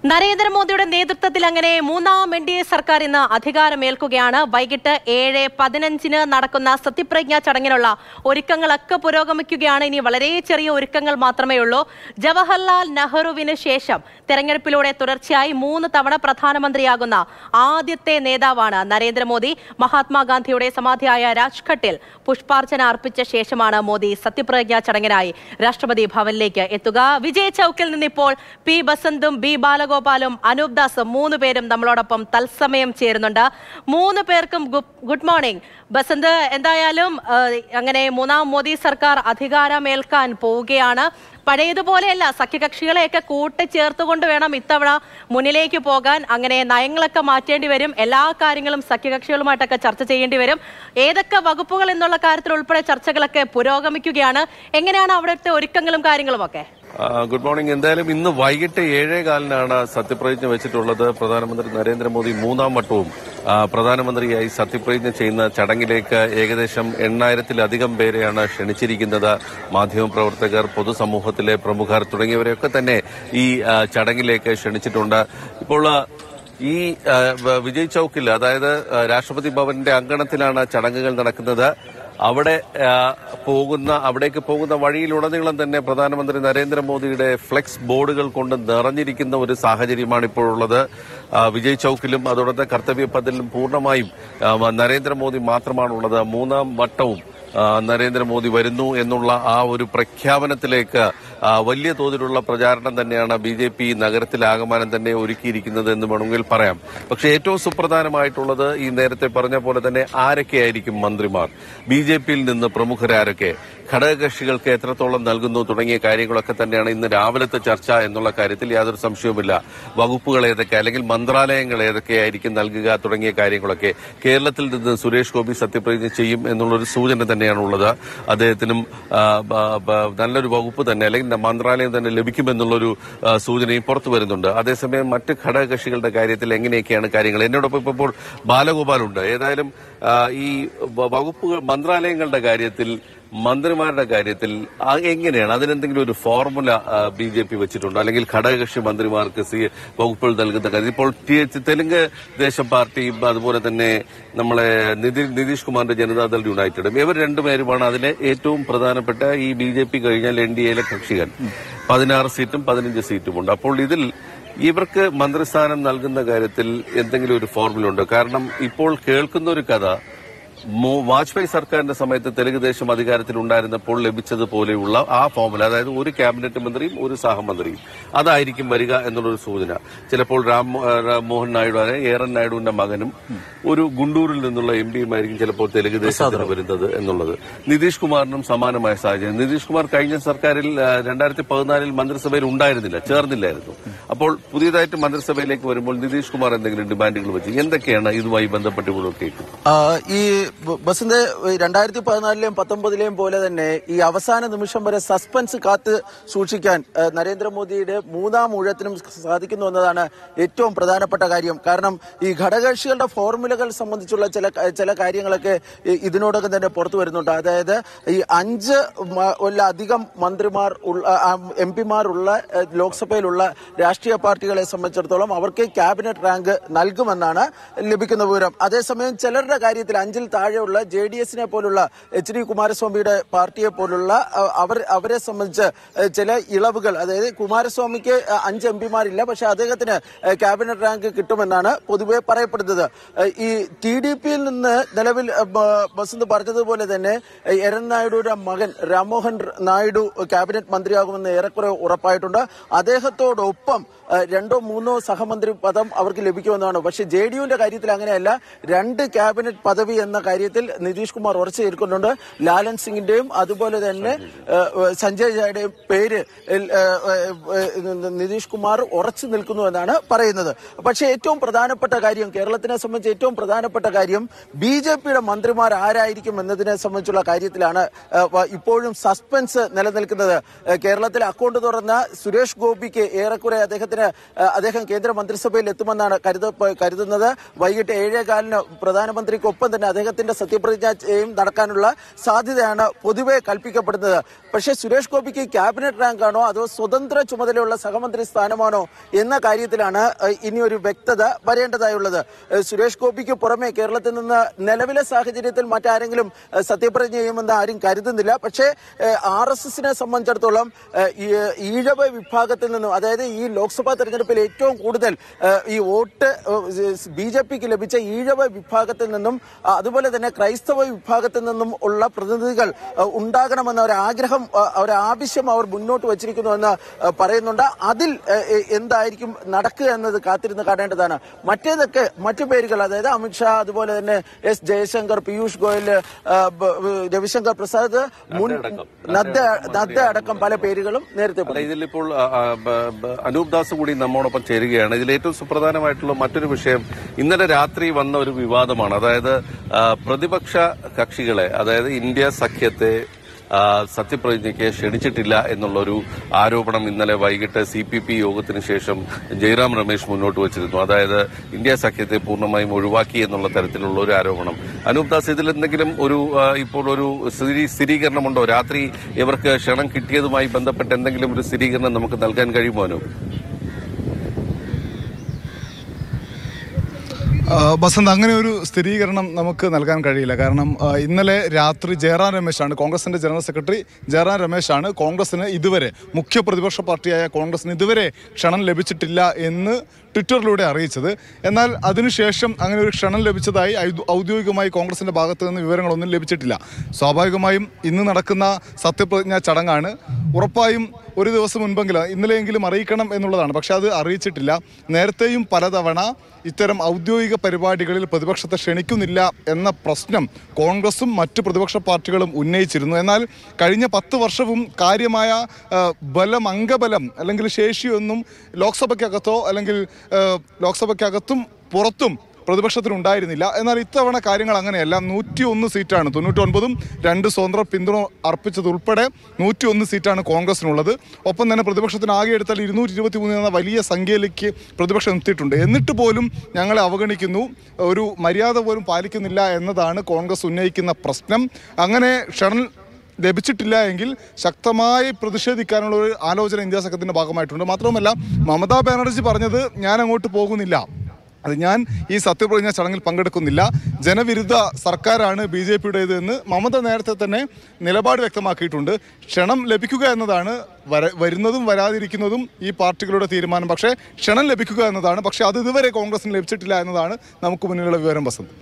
നരേന്ദ്രമോദിയുടെ നേതൃത്വത്തിൽ അങ്ങനെ മൂന്നാം എൻ ഡി എ സർക്കാർ ഇന്ന് അധികാരമേൽക്കുകയാണ് വൈകിട്ട് ഏഴ് പതിനഞ്ചിന് നടക്കുന്ന സത്യപ്രതിജ്ഞാ ചടങ്ങിനുള്ള ഒരുക്കങ്ങളൊക്കെ പുരോഗമിക്കുകയാണ് ഇനി വളരെ ചെറിയ ഒരുക്കങ്ങൾ മാത്രമേ ഉള്ളൂ ജവഹർലാൽ നെഹ്റുവിന് ശേഷം തെരഞ്ഞെടുപ്പിലൂടെ തുടർച്ചയായി മൂന്ന് തവണ പ്രധാനമന്ത്രിയാകുന്ന ആദ്യത്തെ നേതാവാണ് നരേന്ദ്രമോദി മഹാത്മാഗാന്ധിയുടെ സമാധിയായ രാജ്ഘട്ടിൽ പുഷ്പാർച്ചന അർപ്പിച്ച ശേഷമാണ് മോദി സത്യപ്രതിജ്ഞാ ചടങ്ങിനായി രാഷ്ട്രപതി ഭവനിലേക്ക് എത്തുക വിജയ് ചൌക്കിൽ നിന്ന് ഇപ്പോൾ പി ബസന്തും ബി ബാലഗോപാലും അനൂപ് ദാസും മൂന്ന് പേരും നമ്മളോടൊപ്പം തത്സമയം ചേരുന്നുണ്ട് മൂന്ന് പേർക്കും ഗു- ഗുഡ് മോർണിംഗ് ബസന്ത് എന്തായാലും ആ, അങ്ങനെ മൂന്നാം മോദി സർക്കാർ അധികാരമേൽക്കാൻ പോവുകയാണ് പഴയതുപോലെയല്ല സഖ്യകക്ഷികളെയൊക്കെ കൂട്ടിച്ചേർത്തുകൊണ്ട് വേണം ഇത്തവണ മുന്നിലേക്ക് പോകാൻ അങ്ങനെ നയങ്ങളൊക്കെ മാറ്റേണ്ടി വരും എല്ലാ കാര്യങ്ങളും സഖ്യകക്ഷികളുമായിട്ടൊക്കെ ചർച്ച ചെയ്യേണ്ടി വരും ഏതൊക്കെ വകുപ്പുകൾ എന്നുള്ള കാര്യത്തിൽ ഉൾപ്പെടെ ചർച്ചകളൊക്കെ പുരോഗമിക്കുകയാണ് എങ്ങനെയാണ് അവിടുത്തെ ഒരുക്കങ്ങളും കാര്യങ്ങളും ഒക്കെ ആ, ഗുഡ് മോർണിംഗ് എന്തായാലും ഇന്ന് വൈകിട്ട് ഏഴേ കാലിനാണ് സത്യപ്രതിജ്ഞ വെച്ചിട്ടുള്ളത് പ്രധാനമന്ത്രി നരേന്ദ്രമോദി മൂന്നാം വട്ടവും ആ, പ്രധാനമന്ത്രിയായി സത്യപ്രതിജ്ഞ ചെയ്യുന്ന ചടങ്ങിലേക്ക് ഏകദേശം എണ്ണായിരത്തിലധികം പേരെയാണ് ക്ഷണിച്ചിരിക്കുന്നത് മാധ്യമപ്രവർത്തകർ പൊതുസമൂഹത്തിലെ പ്രമുഖർ തുടങ്ങിയവരെയൊക്കെ തന്നെ ഈ ആ, ചടങ്ങിലേക്ക് ക്ഷണിച്ചിട്ടുണ്ട് ഇപ്പോൾ ആ, ഈ ആ, വ- വിജയ് ചൌക്കിൽ അതായത് ആ, രാഷ്ട്രപതി ഭവന്റെ അങ്കണത്തിലാണ് ചടങ്ങുകൾ നടക്കുന്നത് അവിടെ ആ, പോകുന്ന അവിടേക്ക് പോകുന്ന വഴിയിലുടനീളം തന്നെ പ്രധാനമന്ത്രി നരേന്ദ്രമോദിയുടെ ഫ്ലെക്സ് ബോർഡുകൾ കൊണ്ട് നിറഞ്ഞിരിക്കുന്ന ഒരു സാഹചര്യമാണ് ഇപ്പോഴുള്ളത് ആ, വിജയ് ചൌക്കിലും അതോടൊപ്പം കർത്തവ്യ പഥിലും പൂർണ്ണമായും ആ, നരേന്ദ്രമോദി മാത്രമാണുള്ളത് മൂന്നാം വട്ടവും ആ, നരേന്ദ്രമോദി വരുന്നു എന്നുള്ള ആ ഒരു പ്രഖ്യാപനത്തിലേക്ക് ആ, വലിയ തോതിലുള്ള പ്രചാരണം തന്നെയാണ് ബി ജെ പി നഗരത്തിലാകമാനം തന്നെ ഒരുക്കിയിരിക്കുന്നത് എന്ന് വേണമെങ്കിൽ പറയാം പക്ഷെ ഏറ്റവും സുപ്രധാനമായിട്ടുള്ളത് ഈ നേരത്തെ പറഞ്ഞ പോലെ തന്നെ ആരൊക്കെയായിരിക്കും മന്ത്രിമാർ ബി ജെ പിയിൽ നിന്ന് പ്രമുഖരാരൊക്കെ ഘടകകക്ഷികൾക്ക് എത്രത്തോളം നൽകുന്നു തുടങ്ങിയ കാര്യങ്ങളൊക്കെ തന്നെയാണ് ഇന്ന് രാവിലത്തെ ചർച്ച എന്നുള്ള കാര്യത്തിൽ യാതൊരു സംശയവുമില്ല വകുപ്പുകൾ ഏതൊക്കെ അല്ലെങ്കിൽ മന്ത്രാലയങ്ങൾ ഏതൊക്കെയായിരിക്കും നൽകുക തുടങ്ങിയ കാര്യങ്ങളൊക്കെ കേരളത്തിൽ നിന്ന് സുരേഷ് ഗോപി സത്യപ്രതിജ്ഞ ചെയ്യും എന്നുള്ളൊരു സൂചന തന്നെയാണുള്ളത് അദ്ദേഹത്തിനും ആ, ബ- ബ- നല്ലൊരു വകുപ്പ് തന്നെ അല്ലെങ്കിൽ മന്ത്രാലയം തന്നെ ലഭിക്കുമെന്നുള്ളൊരു ആ, സൂചനയും പുറത്തു വരുന്നുണ്ട് അതേസമയം മറ്റ് ഘടകകക്ഷികളുടെ കാര്യത്തിൽ എങ്ങനെയൊക്കെയാണ് കാര്യങ്ങൾ എന്നോടൊപ്പം ഇപ്പൊ ഇപ്പോൾ ബാലഗോപാലുണ്ട് ഏതായാലും ആ, ഈ വ- വകുപ്പുകൾ മന്ത്രാലയങ്ങളുടെ കാര്യത്തിൽ മന്ത്രിമാരുടെ കാര്യത്തിൽ ആ എങ്ങനെയാണ് അതിനെന്തെങ്കിലും ഒരു ഫോർമുല ബി ജെ പി വെച്ചിട്ടുണ്ടോ അല്ലെങ്കിൽ ഘടകകക്ഷി മന്ത്രിമാർക്ക് സി വകുപ്പുകൾ നൽകുന്ന കാര്യം ഇപ്പോൾ ടി- തെലുങ്ക് ദേശം പാർട്ടിയും അതുപോലെ തന്നെ നമ്മളെ നിതി നിതീഷ് കുമാറിന്റെ ജനതാദൾ യുണൈറ്റഡും ഇവർ രണ്ടുപേരുമാണ് അതിലെ ഏറ്റവും പ്രധാനപ്പെട്ട ഈ ബി ജെ പി കഴിഞ്ഞാൽ എൻ ഡി എയിലെ കക്ഷികൾ പതിനാറ് സീറ്റും പതിനഞ്ച് സീറ്റുമുണ്ട് അപ്പോൾ ഇതിൽ ഇവർക്ക് മന്ത്രിസ്ഥാനം നൽകുന്ന കാര്യത്തിൽ എന്തെങ്കിലും ഒരു ഫോർമുല ഉണ്ടോ കാരണം ഇപ്പോൾ കേൾക്കുന്ന ഒരു കഥ മോ- വാജ്പേയി സർക്കാരിന്റെ സമയത്ത് തെലുങ്ക് ദേശം അധികാരത്തിലുണ്ടായിരുന്നപ്പോൾ ലഭിച്ചതുപോലെയുള്ള ആ ഫോമുല അതായത് ഒരു ക്യാബിനറ്റ് മന്ത്രിയും ഒരു സഹമന്ത്രിയും അതായിരിക്കും വരിക എന്നുള്ളൊരു സൂചന ചിലപ്പോൾ രാം രാം മോഹൻ നായിഡു അല്ലെ എ എൻ നായിഡുവിന്റെ മകനും ഒരു ഗുണ്ടൂരിൽ നിന്നുള്ള എം പിയുമായിരിക്കും ചിലപ്പോൾ തെലുങ്ക് ദേശത്തിന് വരുന്നത് എന്നുള്ളത് നിതീഷ് കുമാറിനും സമാനമായ സാഹചര്യം നിതീഷ് കുമാർ കഴിഞ്ഞ സർക്കാരിൽ രണ്ടായിരത്തി പതിനാലിൽ മന്ത്രിസഭയിൽ ഉണ്ടായിരുന്നില്ല ചേർന്നില്ലായിരുന്നു അപ്പോൾ പുതിയതായിട്ട് മന്ത്രിസഭയിലേക്ക് വരുമ്പോൾ നിതീഷ് കുമാർ എന്തെങ്കിലും ഡിമാൻഡുകൾ വെച്ച് എന്തൊക്കെയാണ് ഇതുമായി ബന്ധപ്പെട്ട് ഇവിടെ കേൾക്കുന്നത് ആ, ഈ ബ- ബസിന്റെ രണ്ടായിരത്തി പതിനാലിലെയും പത്തൊമ്പതിലെയും പോലെ തന്നെ ഈ അവസാന നിമിഷം വരെ സസ്പെൻസ് കാത്ത് സൂക്ഷിക്കാൻ ആ, നരേന്ദ്രമോദിയുടെ മൂന്നാം ഊഴത്തിനും സാധിക്കുന്നു എന്നതാണ് ഏറ്റവും പ്രധാനപ്പെട്ട കാര്യം കാരണം ഈ ഘടകകക്ഷികളുടെ ഫോർമുലകൾ സംബന്ധിച്ചുള്ള ചില ചില കാര്യങ്ങളൊക്കെ ഈ ഇതിനോടകം തന്നെ പുറത്തു വരുന്നുണ്ട് അതായത് ഈ അഞ്ച് മ- അധികം മന്ത്രിമാർ എം പിമാരുള്ള ലോക്സഭയിലുള്ള രാഷ്ട്രീയ പാർട്ടികളെ സംബന്ധിച്ചിടത്തോളം അവർക്ക് ക്യാബിനറ്റ് റാങ്ക് നൽകുമെന്നാണ് ലഭിക്കുന്ന വിവരം അതേസമയം ചിലരുടെ കാര്യത്തിൽ അഞ്ചിൽ താഴെയുള്ള ജെ ഡി എസിനെ പോലുള്ള എച്ച് ഡി കുമാരസ്വാമിയുടെ പാർട്ടിയെ പോലുള്ള അഹ്, അവർ അവരെ സംബന്ധിച്ച് അഹ്, ചില ഇളവുകൾ അതായത് കുമാരസ്വാമിക്ക് അഹ്, അഞ്ച് എം പിമാരില്ല പക്ഷെ അദ്ദേഹത്തിന് അഹ്, ക്യാബിനറ്റ് റാങ്ക് കിട്ടുമെന്നാണ് പൊതുവെ പറയപ്പെടുന്നത് അഹ്, ഈ ടി ഡി പിയിൽ നിന്ന് നിലവിൽ അഹ്, ബ- ബസന്ത് പറഞ്ഞതുപോലെ തന്നെ അഹ്, എരൺ നായിഡുയുടെ മകൻ രാംമോഹൻ നായിഡു ക്യാബിനറ്റ് മന്ത്രിയാകുമെന്ന് ഏറെക്കുറെ ഉറപ്പായിട്ടുണ്ട് അദ്ദേഹത്തോടൊപ്പം അഹ്, രണ്ടോ മൂന്നോ സഹമന്ത്രി പദം അവർക്ക് ലഭിക്കുമെന്നാണ് പക്ഷെ ജെ ഡി യുവിന്റെ കാര്യത്തിൽ അങ്ങനെയല്ല രണ്ട് ക്യാബിനറ്റ് പദവി എന്ന കാര്യത്തിൽ നിതീഷ് കുമാർ ഉറച്ചു നിൽക്കുന്നുണ്ട് ലാലൻ സിംഗിന്റെയും അതുപോലെ തന്നെ ഏഹ്, സഞ്ജയ് ജയുടെയും പേര് ഏഹ്, ഏഹ്, ഏഹ്, നിതീഷ് കുമാർ ഉറച്ചു നിൽക്കുന്നു എന്നാണ് പറയുന്നത് പക്ഷേ ഏറ്റവും പ്രധാനപ്പെട്ട കാര്യം കേരളത്തിനെ സംബന്ധിച്ച് ഏറ്റവും പ്രധാനപ്പെട്ട കാര്യം ബി ജെ പിയുടെ മന്ത്രിമാർ ആരായിരിക്കും എന്നതിനെ സംബന്ധിച്ചുള്ള കാര്യത്തിലാണ് ഏഹ്, വ- ഇപ്പോഴും സസ്പെൻസ് നിലനിൽക്കുന്നത് ഏഹ്, കേരളത്തിൽ അക്കൗണ്ട് തുറന്ന സുരേഷ് ഗോപിക്ക് ഏറെക്കുറെ അദ്ദേഹത്തിന് ഏഹ്, അദ്ദേഹം കേന്ദ്ര മന്ത്രിസഭയിൽ എത്തുമെന്നാണ് കരുത കരുതുന്നത് വൈകിട്ട് ഏഴേകാലിന് പ്രധാനമന്ത്രിക്കൊപ്പം തന്നെ അദ്ദേഹത്തിന് അദ്ദേഹത്തിന്റെ സത്യപ്രതിജ്ഞയും നടക്കാനുള്ള സാധ്യതയാണ് പൊതുവെ കൽപ്പിക്കപ്പെടുന്നത് പക്ഷേ സുരേഷ് ഗോപിക്ക് ക്യാബിനറ്റ് റാങ്ക് ആണോ അതോ സ്വതന്ത്ര ചുമതലയുള്ള സഹമന്ത്രി സ്ഥാനമാണോ എന്ന കാര്യത്തിലാണ് ഏഹ്, ഇനി ഒരു വ്യക്തത വരേണ്ടതായുള്ളത് ഏഹ്, സുരേഷ് ഗോപിക്ക് പുറമെ കേരളത്തിൽ നിന്ന് നിലവിലെ സാഹചര്യത്തിൽ മറ്റാരെങ്കിലും ഏഹ്, സത്യപ്രതിജ്ഞ ചെയ്യുമെന്ന് ആരും കരുതുന്നില്ല പക്ഷേ ആർ എസ് എസിനെ സംബന്ധിച്ചിടത്തോളം ഏഹ്, ഈ- ഈഴവ വിഭാഗത്തിൽ നിന്നും അതായത് ഈ ലോക്സഭാ തെരഞ്ഞെടുപ്പിൽ ഏറ്റവും കൂടുതൽ ഏഹ്, ഈ വോട്ട് ബി ജെ പിക്ക് ലഭിച്ച ഈഴവ വിഭാഗത്തിൽ നിന്നും ആ, അതുപോലെ തന്നെ ക്രൈസ്തവ വിഭാഗത്തിൽ നിന്നും ഉള്ള പ്രതിനിധികൾ ഏഹ്, ഉണ്ടാകണമെന്ന ഒരു ആഗ്രഹം ഏഹ്, ഒരു ആവശ്യം അവർ മുന്നോട്ട് വച്ചിരിക്കുന്നുവെന്ന് ഏഹ്, പറയുന്നുണ്ട് അതിൽ ഏഹ്, ഏഹ്, എന്തായിരിക്കും നടക്കുക എന്നത് കാത്തിരുന്ന് കാണേണ്ടതാണ് മറ്റേതൊക്കെ മറ്റു പേരുകൾ അതായത് അമിത്ഷാ അതുപോലെ തന്നെ എസ് ജയശങ്കർ പീയൂഷ് ഗോയൽ ഏഹ്, ബ- ബ- രവിശങ്കർ പ്രസാദ് മുൻ അടക്കം. നദ്ദ നദ്ദ അടക്കം പല പേരുകളും നേരത്തെ അല്ല പറഞ്ഞു ഇതിലിപ്പോൾ ആ, ആ, ബ- ബ- അനൂപ് ദാസ് കൂടി നമ്മോടൊപ്പം ചേരുകയാണ് ഇതിൽ ഏറ്റവും സുപ്രധാനമായിട്ടുള്ള മറ്റൊരു വിഷയം ഇന്നലെ രാത്രി വന്ന ഒരു വിവാദമാണ് അതായത് ആ, പ്രതിപക്ഷ കക്ഷികളെ അതായത് ഇന്ത്യ സഖ്യത്തെ ആ, സത്യപ്രതിജ്ഞയ്ക്ക് ക്ഷണിച്ചിട്ടില്ല എന്നുള്ളൊരു ആരോപണം ഇന്നലെ വൈകിട്ട് സി പി പി യോഗത്തിന് ശേഷം ജയറാം രമേശ് മുന്നോട്ട് വച്ചിരുന്നു അതായത് ഇന്ത്യ സഖ്യത്തെ പൂർണ്ണമായും ഒഴിവാക്കി എന്നുള്ള തരത്തിലുള്ള ഒരു ആരോപണം അനൂപ് ദാസ് ഇതിൽ എന്തെങ്കിലും ഒരു ആ, ഇപ്പോൾ ഒരു സ്ഥിരീ- സ്ഥിരീകരണമുണ്ടോ രാത്രി ഇവർക്ക് ക്ഷണം കിട്ടിയതുമായി ബന്ധപ്പെട്ട് എന്തെങ്കിലും ഒരു സ്ഥിരീകരണം നമുക്ക് നൽകാൻ കഴിയുമോ അനൂപ് ആ, ബസന്ത് അങ്ങനെ ഒരു സ്ഥിരീകരണം നമുക്ക് നൽകാൻ കഴിയില്ല കാരണം ആ, ഇന്നലെ രാത്രി ജയറാം രമേശാണ് കോൺഗ്രസിന്റെ ജനറൽ സെക്രട്ടറി ജയറാം രമേശാണ് കോൺഗ്രസിന് ഇതുവരെ മുഖ്യ പ്രതിപക്ഷ പാർട്ടിയായ കോൺഗ്രസിന് ഇതുവരെ ക്ഷണം ലഭിച്ചിട്ടില്ല എന്ന് ട്വിറ്ററിലൂടെ അറിയിച്ചത് എന്നാൽ അതിനുശേഷം അങ്ങനെ ഒരു ക്ഷണം ലഭിച്ചതായി ഔദ്യോ- ഔദ്യോഗികമായി കോൺഗ്രസിന്റെ ഭാഗത്ത് നിന്ന് വിവരങ്ങളൊന്നും ലഭിച്ചിട്ടില്ല സ്വാഭാവികമായും ഇന്ന് നടക്കുന്ന സത്യപ്രതിജ്ഞാ ചടങ്ങാണ് ഉറപ്പായും ഒരു ദിവസം മുൻപെങ്കിലും ഇന്നലെയെങ്കിലും അറിയിക്കണം എന്നുള്ളതാണ് പക്ഷെ അത് അറിയിച്ചിട്ടില്ല നേരത്തെയും പലതവണ ഇത്തരം ഔദ്യോഗിക പരിപാടികളിൽ പ്രതിപക്ഷത്തെ ക്ഷണിക്കുന്നില്ല എന്ന പ്രശ്നം കോൺഗ്രസും മറ്റ് പ്രതിപക്ഷ പാർട്ടികളും ഉന്നയിച്ചിരുന്നു എന്നാൽ കഴിഞ്ഞ പത്ത് വർഷവും കാര്യമായ ആ, ബലം അംഗബലം അല്ലെങ്കിൽ ശേഷിയൊന്നും ലോക്സഭയ്ക്കകത്തോ അല്ലെങ്കിൽ ആ, ലോക്സഭയ്ക്കകത്തും പുറത്തും പ്രതിപക്ഷത്തിനുണ്ടായിരുന്നില്ല എന്നാൽ ഇത്തവണ കാര്യങ്ങൾ അങ്ങനെയല്ല നൂറ്റി ഒന്ന് സീറ്റാണ് തൊണ്ണൂറ്റൊൻപതും രണ്ട് സ്വതന്ത്ര പിന്തുണ അർപ്പിച്ചത് ഉൾപ്പെടെ നൂറ്റി ഒന്ന് സീറ്റാണ് കോൺഗ്രസിനുള്ളത് ഒപ്പം തന്നെ പ്രതിപക്ഷത്തിന് ആകെ എടുത്താൽ ഇരുന്നൂറ്റി ഇരുപത്തി മൂന്ന് എന്ന വലിയ സംഖ്യയിലേക്ക് പ്രതിപക്ഷം എത്തിയിട്ടുണ്ട് എന്നിട്ട് പോലും ഞങ്ങളെ അവഗണിക്കുന്നു ഒരു മര്യാദ പോലും പാലിക്കുന്നില്ല എന്നതാണ് കോൺഗ്രസ് ഉന്നയിക്കുന്ന പ്രശ്നം അങ്ങനെ ക്ഷണം ലഭിച്ചിട്ടില്ല എങ്കിൽ ശക്തമായി പ്രതിഷേധിക്കാനുള്ള ഒരു ആലോചന ഇന്ത്യ സഖ്യത്തിന്റെ ഭാഗമായിട്ടുണ്ട് മാത്രവുമല്ല മമതാ ബാനർജി പറഞ്ഞത് ഞാൻ അങ്ങോട്ട് പോകുന്നില്ല അത് ഞാൻ ഈ സത്യപ്രതിജ്ഞ ചടങ്ങിൽ പങ്കെടുക്കുന്നില്ല ജനവിരുദ്ധ സർക്കാരാണ് ബി ജെ പിയുടേത് എന്ന് മമത നേരത്തെ തന്നെ നിലപാട് വ്യക്തമാക്കിയിട്ടുണ്ട് ക്ഷണം ലഭിക്കുക എന്നതാണ് വര വരുന്നതും വരാതിരിക്കുന്നതും ഈ പാർട്ടികളുടെ തീരുമാനം പക്ഷേ ക്ഷണം ലഭിക്കുക എന്നതാണ് പക്ഷേ അത് ഇതുവരെ കോൺഗ്രസിന് ലഭിച്ചിട്ടില്ല എന്നതാണ് നമുക്ക് മുന്നിലുള്ള വിവരം വസന്ത്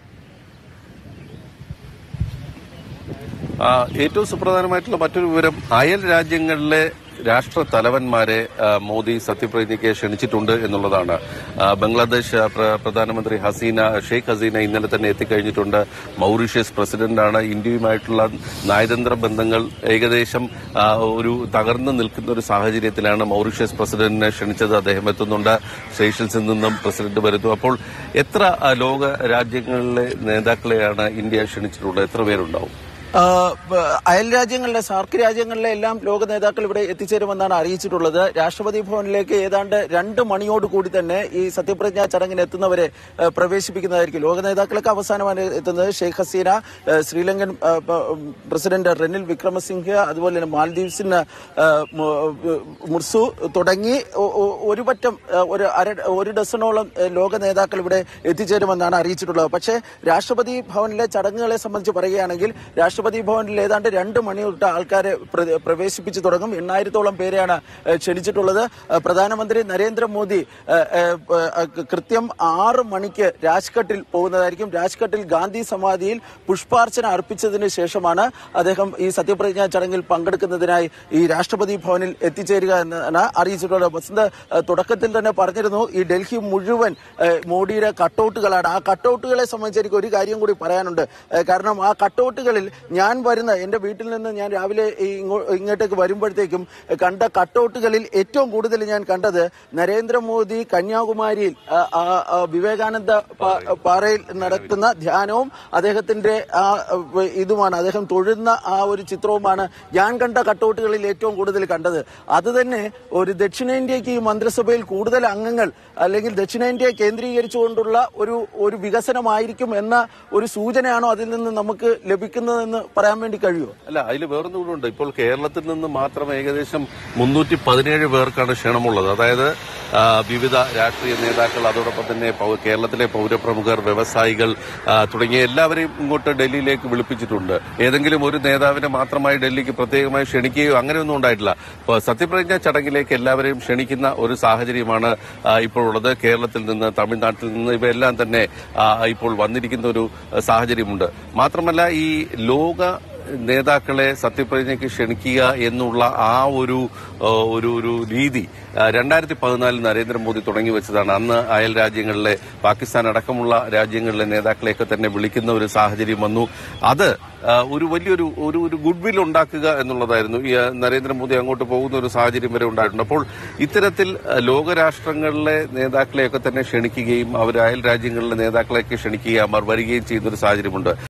ആ, ഏറ്റവും സുപ്രധാനമായിട്ടുള്ള മറ്റൊരു വിവരം അയൽ രാജ്യങ്ങളിലെ രാഷ്ട്ര തലവന്മാരെ ആ, മോദി സത്യപ്രതിജ്ഞയ്ക്ക് ക്ഷണിച്ചിട്ടുണ്ട് എന്നുള്ളതാണ് ആ, ബംഗ്ലാദേശ് ആ, പ്ര- പ്രധാനമന്ത്രി ഹസീന ഷെയ്ഖ് ഹസീന ഇന്നലെ തന്നെ എത്തിക്കഴിഞ്ഞിട്ടുണ്ട് മൗറീഷ്യസ് പ്രസിഡന്റാണ് ഇന്ത്യയുമായിട്ടുള്ള നയതന്ത്ര ബന്ധങ്ങൾ ഏകദേശം ആ, ഒരു തകർന്നു നിൽക്കുന്ന ഒരു സാഹചര്യത്തിലാണ് മൗറീഷ്യസ് പ്രസിഡന്റിനെ ക്ഷണിച്ചത് അദ്ദേഹം എത്തുന്നുണ്ട് സേഷ്യൽസിൽ നിന്നും പ്രസിഡന്റ് വരുന്നു അപ്പോൾ എത്ര ആ, ലോക രാജ്യങ്ങളിലെ നേതാക്കളെയാണ് ഇന്ത്യ ക്ഷണിച്ചിട്ടുള്ളത് എത്ര പേരുണ്ടാവും ആ, ബ- അയൽ രാജ്യങ്ങളിലെ സാർക്ക് രാജ്യങ്ങളിലെ എല്ലാം ലോക നേതാക്കൾ ഇവിടെ എത്തിച്ചേരുമെന്നാണ് അറിയിച്ചിട്ടുള്ളത് രാഷ്ട്രപതി ഭവനിലേക്ക് ഏതാണ്ട് രണ്ട് മണിയോട് കൂടി തന്നെ ഈ സത്യപ്രതിജ്ഞാ ചടങ്ങിന് എത്തുന്നവരെ ആ, പ്രവേശിപ്പിക്കുന്നതായിരിക്കും ലോക നേതാക്കളൊക്കെ അവസാനമാണ് എത്തുന്നത് ഷെയ്ഖ് ഹസീന ആ, ശ്രീലങ്കൻ ആ, പ- പ്രസിഡന്റ് റെനിൽ വിക്രമസിംഹ അതുപോലെ തന്നെ മാൽദീവ്സിന് ആ, മു- മുർസു തുടങ്ങി ഒ- ഒ- ഒരു പറ്റം ആ, ഒരു അര ഒരു ഡസനോളം ആ, ലോക നേതാക്കൾ ഇവിടെ എത്തിച്ചേരുമെന്നാണ് അറിയിച്ചിട്ടുള്ളത് പക്ഷേ രാഷ്ട്രപതി ഭവനിലെ ചടങ്ങുകളെ സംബന്ധിച്ച് പറയുകയാണെങ്കിൽ രാഷ്ട്രപതി ഭവനിൽ ഏതാണ്ട് രണ്ട് മണി തൊട്ട് ആൾക്കാരെ പ്ര- പ്രവേശിപ്പിച്ചു തുടങ്ങും എണ്ണായിരത്തോളം പേരെയാണ് ഏഹ്, ക്ഷണിച്ചിട്ടുള്ളത് ഏഹ്, പ്രധാനമന്ത്രി നരേന്ദ്രമോദി ഏഹ്, ഏഹ്, ഏഹ്, കൃത്യം ആറ് മണിക്ക് രാജ്ഘട്ടിൽ പോകുന്നതായിരിക്കും രാജ്ഘട്ടിൽ ഗാന്ധി സമാധിയിൽ പുഷ്പാർച്ചന അർപ്പിച്ചതിന് ശേഷമാണ് അദ്ദേഹം ഈ സത്യപ്രതിജ്ഞാ ചടങ്ങിൽ പങ്കെടുക്കുന്നതിനായി ഈ രാഷ്ട്രപതി ഭവനിൽ എത്തിച്ചേരുക എന്നാണ് അറിയിച്ചിട്ടുള്ളത് വസന്ത് ഏഹ്, തുടക്കത്തിൽ തന്നെ പറഞ്ഞിരുന്നു ഈ ഡൽഹി മുഴുവൻ ഏഹ്, മോഡിയുടെ കട്ടൗട്ടുകളാണ് ആ കട്ടൗട്ടുകളെ സംബന്ധിച്ച് എനിക്ക് ഒരു കാര്യം കൂടി പറയാനുണ്ട് ഏഹ്, കാരണം ആ കട്ടൗട്ടുകളിൽ ഞാൻ വരുന്ന എന്റെ വീട്ടിൽ നിന്ന് ഞാൻ രാവിലെ ഈ ഇങ്ങോ- ഇങ്ങോട്ടേക്ക് വരുമ്പോഴത്തേക്കും കണ്ട കട്ടൗട്ടുകളിൽ ഏറ്റവും കൂടുതൽ ഞാൻ കണ്ടത് നരേന്ദ്രമോദി കന്യാകുമാരിയിൽ ആ, ആ, ആ, വിവേകാനന്ദ പാ- പാറയിൽ നടക്കുന്ന ധ്യാനവും അദ്ദേഹത്തിന്റെ ആ ഏഹ്, ഇതുമാണ് അദ്ദേഹം തൊഴുന്ന ആ ഒരു ചിത്രവുമാണ് ഞാൻ കണ്ട കട്ടൗട്ടുകളിൽ ഏറ്റവും കൂടുതൽ കണ്ടത് അത് തന്നെ ഒരു ദക്ഷിണേന്ത്യക്ക് ഈ മന്ത്രിസഭയിൽ കൂടുതൽ അംഗങ്ങൾ അല്ലെങ്കിൽ ദക്ഷിണേന്ത്യയെ കേന്ദ്രീകരിച്ചുകൊണ്ടുള്ള ഒരു ഒരു വികസനമായിരിക്കും എന്ന ഒരു സൂചനയാണോ അതിൽ നിന്ന് നമുക്ക് ലഭിക്കുന്നതെന്ന് പറയാൻ വേണ്ടി കഴിയുമോ അല്ല അതിൽ വേറൊന്നും കൂടെ ഉണ്ട് ഇപ്പോൾ കേരളത്തിൽ നിന്ന് മാത്രം ഏകദേശം മുന്നൂറ്റി പതിനേഴ് പേർക്കാണ് ക്ഷണമുള്ളത് അതായത് ആ, വിവിധ രാഷ്ട്രീയ നേതാക്കൾ അതോടൊപ്പം തന്നെ പൗ- കേരളത്തിലെ പൗരപ്രമുഖർ വ്യവസായികൾ ആ, തുടങ്ങിയ എല്ലാവരെയും ഇങ്ങോട്ട് ഡൽഹിയിലേക്ക് വിളിപ്പിച്ചിട്ടുണ്ട് ഏതെങ്കിലും ഒരു നേതാവിനെ മാത്രമായി ഡൽഹിക്ക് പ്രത്യേകമായി ക്ഷണിക്കുകയോ അങ്ങനെയൊന്നും ഉണ്ടായിട്ടില്ല അപ്പോൾ സത്യപ്രതിജ്ഞ ചടങ്ങിലേക്ക് എല്ലാവരെയും ക്ഷണിക്കുന്ന ഒരു സാഹചര്യമാണ് ആ, ഇപ്പോൾ ഉള്ളത് കേരളത്തിൽ നിന്ന് തമിഴ്നാട്ടിൽ നിന്ന് ഇവയെല്ലാം തന്നെ ആ, ഇപ്പോൾ വന്നിരിക്കുന്ന ഒരു ആ, സാഹചര്യമുണ്ട് മാത്രമല്ല ഈ ലോക നേതാക്കളെ സത്യപ്രതിജ്ഞയ്ക്ക് ക്ഷണിക്കുക എന്നുള്ള ആ ഒരു ആ, ഒരു ഒരു രീതി രണ്ടായിരത്തി പതിനാലിൽ നരേന്ദ്രമോദി തുടങ്ങി വെച്ചതാണ് അന്ന് അയൽ രാജ്യങ്ങളിലെ പാകിസ്ഥാൻ അടക്കമുള്ള രാജ്യങ്ങളിലെ നേതാക്കളെയൊക്കെ തന്നെ വിളിക്കുന്ന ഒരു സാഹചര്യം വന്നു അത് ആ, ഒരു വലിയൊരു ഒരു ഒരു ഗുഡ് വിൽ ഉണ്ടാക്കുക എന്നുള്ളതായിരുന്നു ഈ ആ, നരേന്ദ്രമോദി അങ്ങോട്ട് പോകുന്ന ഒരു സാഹചര്യം വരെ ഉണ്ടായിട്ടുണ്ട് അപ്പോൾ ഇത്തരത്തിൽ ആ, ലോകരാഷ്ട്രങ്ങളിലെ നേതാക്കളെയൊക്കെ തന്നെ ക്ഷണിക്കുകയും അവർ അയൽ രാജ്യങ്ങളിലെ നേതാക്കളെയൊക്കെ ക്ഷണിക്കുകയും അവർ വരികയും ചെയ്യുന്ന ഒരു സാഹചര്യമുണ്ട്